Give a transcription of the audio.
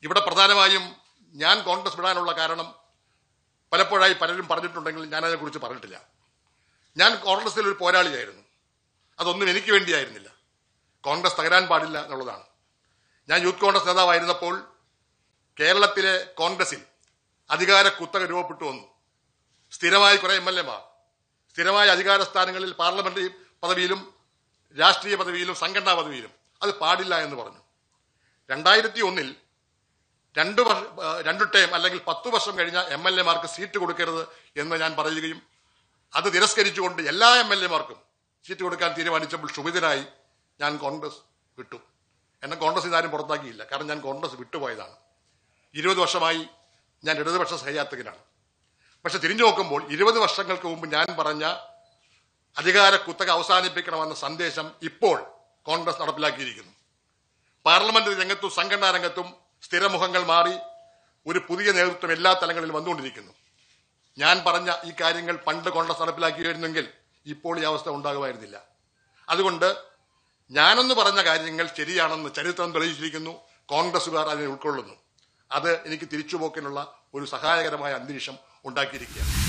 ഇവിടെ പ്രധാനമായും ഞാൻ കോൺഗ്രസ് വിടാനുള്ള കാരണം പലപ്പോഴായി പലരും പറഞ്ഞിട്ടുണ്ടെങ്കിൽ ഞാൻ അതിനെക്കുറിച്ച് പറഞ്ഞിട്ടില്ല ഞാൻ കോൺഗ്രസിൽ ഒരു പോരാളിയായിരുന്നു അതൊന്നും എനിക്ക് വേണ്ടിയായിരുന്നില്ല കോൺഗ്രസ് തകരാൻ പാടില്ല എന്നുള്ളതാണ് ഞാൻ യൂത്ത് കോൺഗ്രസ് നേതാവായിരുന്നപ്പോൾ കേരളത്തിലെ കോൺഗ്രസിൽ അധികാര കുത്തക രൂപപ്പെട്ടു വന്നു സ്ഥിരമായി കുറെ എം എൽ എമാർ സ്ഥിരമായ അധികാര സ്ഥാനങ്ങളിൽ പാർലമെന്ററി പദവിയിലും രാഷ്ട്രീയ പദവിയിലും സംഘടനാ പദവിയിലും അത് പാടില്ല എന്ന് പറഞ്ഞു രണ്ടായിരത്തി ഒന്നിൽ രണ്ട് വർഷ ആ, രണ്ട് ടേം അല്ലെങ്കിൽ പത്തു വർഷം കഴിഞ്ഞ എം എൽ എമാർക്ക് സീറ്റ് കൊടുക്കരുത് എന്ന് ഞാൻ പറയുകയും അത് തിരസ്കരിച്ചുകൊണ്ട് എല്ലാ എം എൽ എമാർക്കും സീറ്റ് കൊടുക്കാൻ തീരുമാനിച്ചപ്പോൾ ക്ഷുഭിതനായി ഞാൻ കോൺഗ്രസ് വിട്ടു എന്നെ കോൺഗ്രസ് ഇതാരും പുറത്താക്കിയില്ല കാരണം ഞാൻ കോൺഗ്രസ് വിട്ടുപോയതാണ് ഇരുപത് വർഷമായി ഞാൻ ഇടതുപക്ഷ സഹയാത്രികനാണ് പക്ഷെ തിരിഞ്ഞു നോക്കുമ്പോൾ ഇരുപത് വർഷങ്ങൾക്ക് മുമ്പ് ഞാൻ പറഞ്ഞ അധികാര കുത്തക അവസാനിപ്പിക്കണമെന്ന സന്ദേശം ഇപ്പോൾ കോൺഗ്രസ് നടപ്പിലാക്കിയിരിക്കുന്നു പാർലമെന്റ് രംഗത്തും സംഘടനാ രംഗത്തും സ്ഥിരമുഖങ്ങൾ മാറി ഒരു പുതിയ നേതൃത്വം എല്ലാ തലങ്ങളിലും വന്നുകൊണ്ടിരിക്കുന്നു ഞാൻ പറഞ്ഞ ഈ കാര്യങ്ങൾ പണ്ട് കോൺഗ്രസ് നടപ്പിലാക്കിയിരുന്നെങ്കിൽ ഇപ്പോൾ ഈ അവസ്ഥ ഉണ്ടാകുമായിരുന്നില്ല അതുകൊണ്ട് ഞാനെന്ന് പറഞ്ഞ കാര്യങ്ങൾ ശരിയാണെന്ന് ചരിത്രം തെളിയിച്ചിരിക്കുന്നു കോൺഗ്രസുകാർ അതിനെ ഉൾക്കൊള്ളുന്നു അത് എനിക്ക് തിരിച്ചുപോക്കിനുള്ള ഒരു സഹായകരമായ അന്തരീക്ഷം ഉണ്ടാക്കിയിരിക്കുകയാണ്